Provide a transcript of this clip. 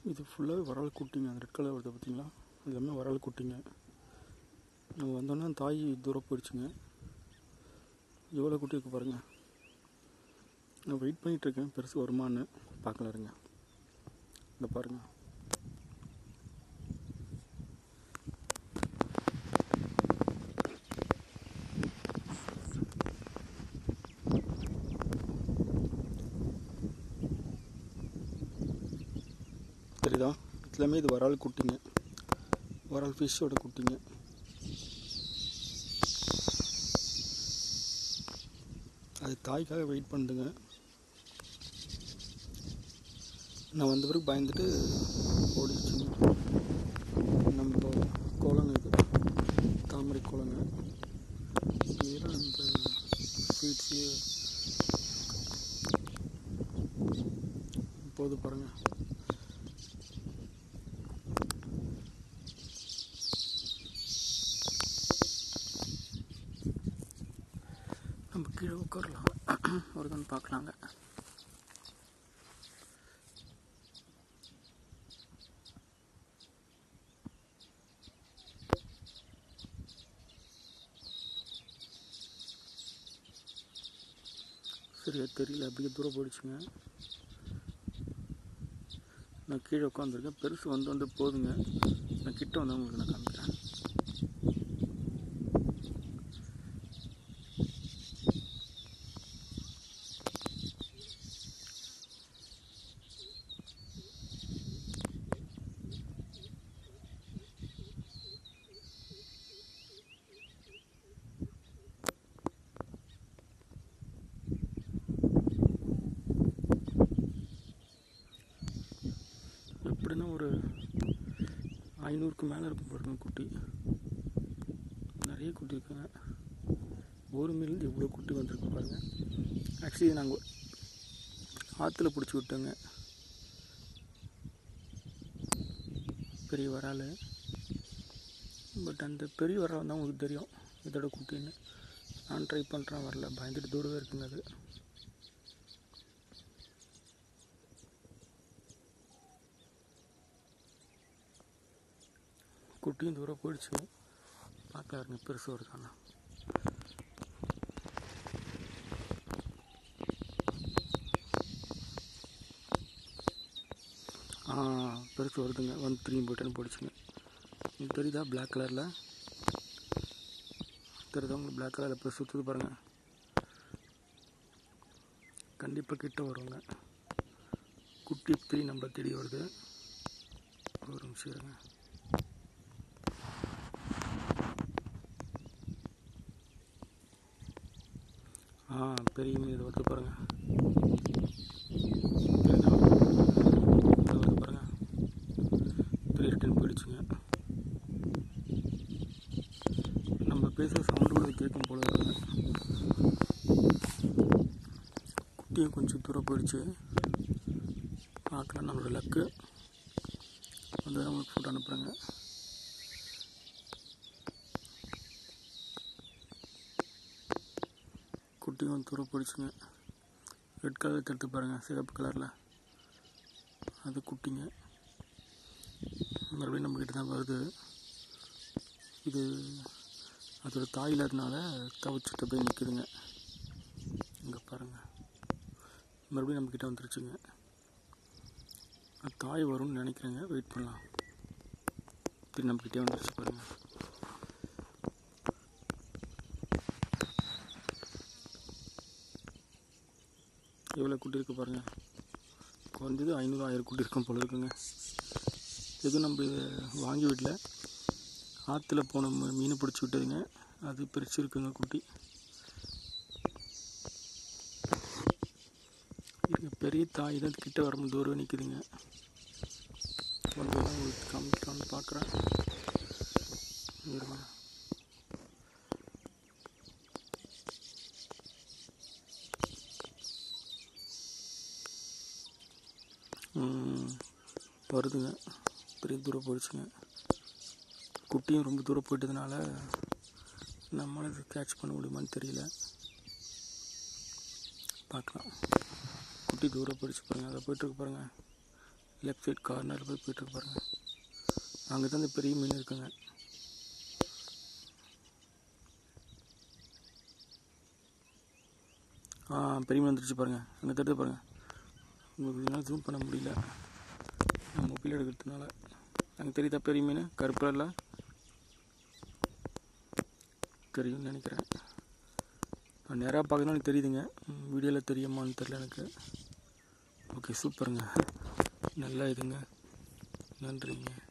இது ஃபுல்லாகவே வரால் குட்டிங்க அந்த ரெட் கலர் வருது பார்த்தீங்களா இது எல்லாமே வரால் குட்டிங்க நம்ம வந்தோன்னே தாய் தூரம் போயிடுச்சுங்க எவ்வளோ குட்டி இருக்கு பாருங்க நான் வெயிட் பண்ணிட்டு இருக்கேன் பெருசு வருமான்னு பார்க்கல இருங்க இந்த பாருங்க தெரியுதா எல்லாமே இது வரால் குட்டிங்க வரால் ஃபிஷ்ஷோட குட்டிங்க அது தாய்க்காக வெயிட் பண்ணுதுங்க நான் வந்த பிறகு பயந்துட்டு ஓடிடுச்சுங்க நம்ம கோலங்க இது தாமரை கோலங்க இதெல்லாம் அந்த ஸ்வீட்ஸு போது பாருங்க நம்ம கீழே உட்காரலாம் வருதுன்னு பார்க்கலாங்க சரியா தெரியல அப்படியே தூரம் போயிடுச்சுங்க நான் கீழே உட்காந்துருக்கேன் பெருசு வந்து வந்து போதுங்க நான் கிட்ட வந்து உங்களுக்கு நான் காமிக்கிறேன் எப்படின்னா ஒரு ஐநூறுக்கு மேலே இருக்கும் பாருங்க குட்டி நிறைய குட்டி இருக்குங்க ஒரு மீன் எவ்வளோ குட்டி வந்திருக்கு பாருங்க ஆக்சுவலி நாங்கள் ஆற்றுல பிடிச்சி விட்டோங்க பெரிய வரால் பட் அந்த பெரிய வரால் தான் உங்களுக்கு தெரியும் இதோட குட்டின்னு நான் ட்ரை பண்ணுறேன் வரல பயந்துட்டு தூரவே இருக்குங்க அது குட்டியும் தூரம் போயிடுச்சு பார்க்க இருங்க பெருசு வருதாண்ணா ஆ பெருசு வருதுங்க வந்து திரும்பி போயிட்டேன்னு போயிடுச்சுங்க உங்களுக்கு தெரியுதா பிளாக் கலரில் தெரியுதா உங்களுக்கு பிளாக் கலரில் பெருசு சுற்றுது பாருங்கள் கண்டிப்பாக கிட்ட வருவாங்க குட்டி திரி நம்ம தேடி வருது ஒரு நிமிஷம் இருங்க ஆ பெரிய மீன் இது வருது பாருங்க தெரியுதா? இது வருது பாருங்க த்ரீ ரிட்டன் போயிடுச்சுங்க நம்ம பேசுகிற சவுண்டு கூட அது கேட்கும் போல இருக்குங்க குட்டியும் கொஞ்சம் தூரம் போயிடுச்சு பார்க்கலாம் நம்மளோட லக்கு வந்து உங்களுக்கு ஃபோட்டோ அனுப்புகிறேங்க குட்டியும் தூரம் போயிடுச்சுங்க ரெட் கலர் எடுத்து பாருங்கள் சிகப்பு கலரில் அது குட்டிங்க மறுபடியும் நம்மக்கிட்ட தான் வருது இது அதோட தாய் இல்லாதனால தவிச்சிட்டு போய் நிற்குதுங்க இங்கே பாருங்கள் மறுபடியும் நம்மக்கிட்ட வந்துருச்சுங்க அது தாய் வரும்னு நினைக்கிறேங்க வெயிட் பண்ணலாம் திரும்பி நம்மக்கிட்டே வந்துருச்சு பாருங்கள் எவ்வளோ குட்டி இருக்குது பாருங்கள் குறைஞ்சது ஐநூறு ஆயிரம் குட்டி இருக்கும் போல இருக்குங்க எதுவும் நம்ம இதை வாங்கி விடல ஆற்றுல போன ம- மீன் பிடிச்சி விட்டதுங்க அது பிரிச்சிருக்குங்க குட்டி இருங்க பெரிய தாய் தான் கிட்ட வரும்போது தூரம் நிற்குதுங்க வந்து உங்களுக்கு காமிக்கலாம்னு பார்க்குறேன் இருங்க ம், வருதுங்க பெரிய தூரம் போயிடுச்சுங்க குட்டியும் ரொம்ப தூரம் போயிட்டதுனால நம்மளால் இது கேட்ச் பண்ண முடியுமான்னு தெரியல பார்க்கலாம் குட்டி தூரம் போயிடுச்சு பாருங்கள் அதை போயிட்டுருக்கு பாருங்கள் லெஃப்ட் சைட் கார்னரில் போய் போயிட்டுருக்கு பாருங்க அங்கே தான் இந்த பெரிய மீன் இருக்குங்க ஆ பெரிய மீன் வந்துருச்சு பாருங்கள் அங்கே தடுத்து பாருங்கள் உங்களுக்கு இதனால் ஜூம் பண்ண முடியல மொபைல் எடுக்கிறதுனால அங்கே தெரியுதா பெரிய மீன் கருப்பு கலரில் தெரியும்னு நினைக்கிறேன் நான் நேராக பார்க்கறதுனால எனக்கு தெரியுதுங்க வீடியோவில் தெரியுமான்னு தெரில எனக்கு ஓகே சூப்பருங்க நல்லா இதுங்க நன்றிங்க